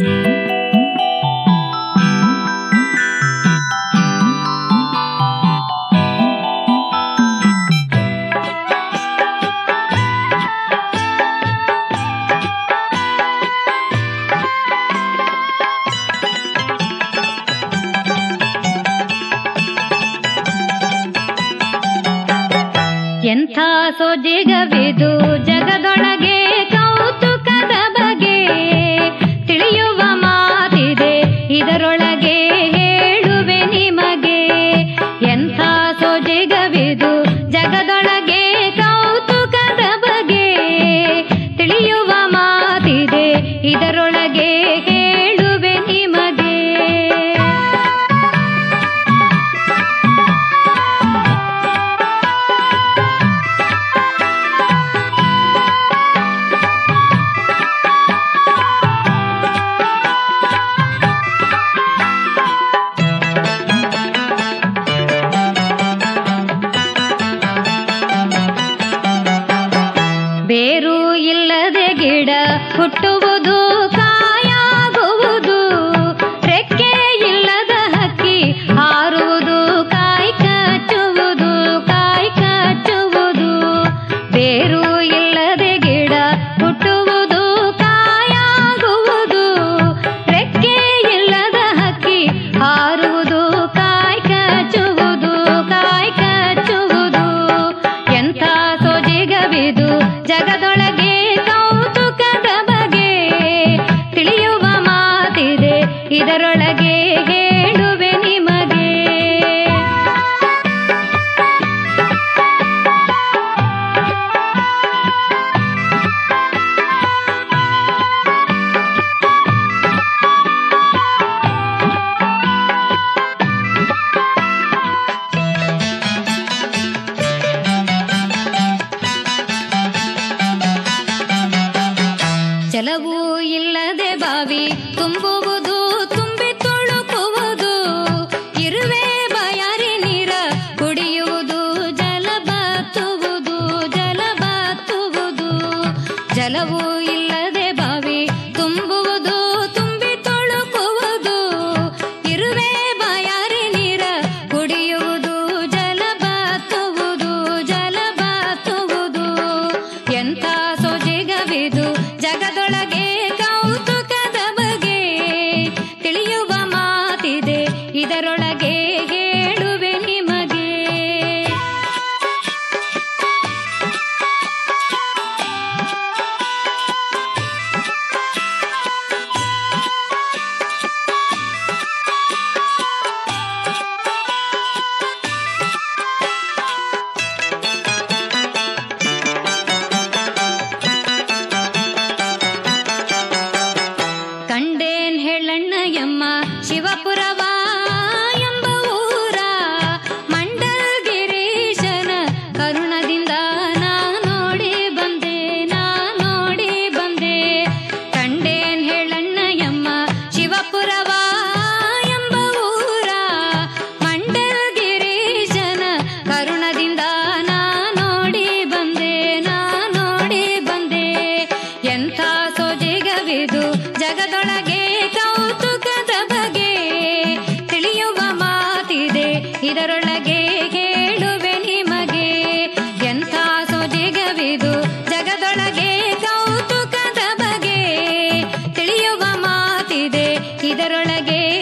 ಎಂಥ ಸೋಜಿಗವಿದು ಜಗದೊಳಗೆ ಕೌತುಕದ ಬಗೆ ತಿಳಿಯುವ ಮಾತಿದೆ ಇದರೊಳಗೆ ಹೇಳುವೆ ನಿಮಗೆ ಎಂಥ ಸೋಜಿಗವಿದು ಜಗದೊಳಗೆ ಕೌತುಕದ ಬಗೆ ತಿಳಿಯುವ ಮಾತಿದೆ ಇದರೊಳಗೆ ಹೇಳುವೆ ನಿಮಗೆ ಬೇರು ಇಲ್ಲದೆ ಗಿಡ ಹುಟ್ಟುವುದು ಕಾಯಾಗುವುದು ರೆಕ್ಕೆ ಇಲ್ಲದ ಹಕ್ಕಿ ಹಾರುವುದು ಕಾಯಿ ಕಚ್ಚುವುದು ಕಾಯಿ ಕಚ್ಚುವುದು ಬೇರು ಇಲ್ಲದೆ ಗಿಡ ಹುಟ್ಟುವುದು ಕಾಯಾಗುವುದು ರೆಕ್ಕೆ ಇಲ್ಲದ ಹಕ್ಕಿ ಹಾರುವುದು ಕಾಯಿ ಕಚ್ಚುವುದು ಕಾಯಿ ಕಚ್ಚುವುದು ಎಂಥ ಸೋಜಿಗವಿದು ಜಗದೊಳಗೆ ಕೌತುಕದ ಬಗೆ ತಿಳಿಯುವ ಮಾತಿದೆ ಇದರೊಳಗೆ ಹೇಳುವೆ ನಿಮಗೆ ಜಲವೂ ಇಲ್ಲದೆ ಬಾವಿ ತುಂಬುವುದು ತುಂಬಿ ತುಳುಕುವುದು ಇರುವೆ ಬಯಾರಿ ನೀರ ಕುಡಿಯುವುದು ಜಲ ಬತ್ತುವುದು ಜಲ ಬತ್ತುವುದು ಜಲವೂ ಇಲ್ಲದೆ ಬಾವಿ ತುಂಬುವುದು ತುಂಬಿ ತುಳುಕುವುದು ಇರುವೆ ಬಯಾರಿ ನೀರ ಕುಡಿಯುವುದು ಜಲ ಬತ್ತುವುದು ಜಲ ಬತ್ತುವುದು ಎಂಥ ಸೊಜಿಗವಿದು ಜಗದೊಳಗೆ ಕೌತುಕದ ಬಗೆ ತಿಳಿಯುವ ಮಾತಿದೆ ಇದರೊಳಗೆ ಹೇಳುವೆ ನಿಮಗೆ ಕಂಡೇನ್ ಹೇಳಣ್ಣ ಯಮ್ಮ ಶಿವಪುರವ ಎಂಬ ಊರ ಮಂಡಲ್ ಗಿರೀಶನ ಕರುಣದಿಂದ ನಾ ನೋಡಿ ಬಂದೆ ನಾ ನೋಡಿ ಬಂದೆ ಕಂಡೇನ್ ಹೇಳಣ್ಣ ಯಮ್ಮ ಶಿವಪುರವ ಎಂಬ ಊರ ಮಂಡಲ್ ಗಿರೀಶನ ಕರುಣದಿಂದ ನಾ ನೋಡಿ ಬಂದೆ ನಾ ನೋಡಿ ಬಂದೆ ಎಂಥ ಸೋಜಿಗವಿದು ಜಗದೊಳಗೆ ಕೌತುಕದ ಬಗೆ ತಿಳಿಯುವ ಮಾತಿದೆ ಇದರೊಳಗೆ ಹೇಳುವೆ ನಿಮಗೆ ಎಂಥ ಸೋಜಿಗವಿದು ಜಗದೊಳಗೆ ಕೌತುಕದ ಬಗೆ ತಿಳಿಯುವ ಮಾತಿದೆ ಇದರೊಳಗೆ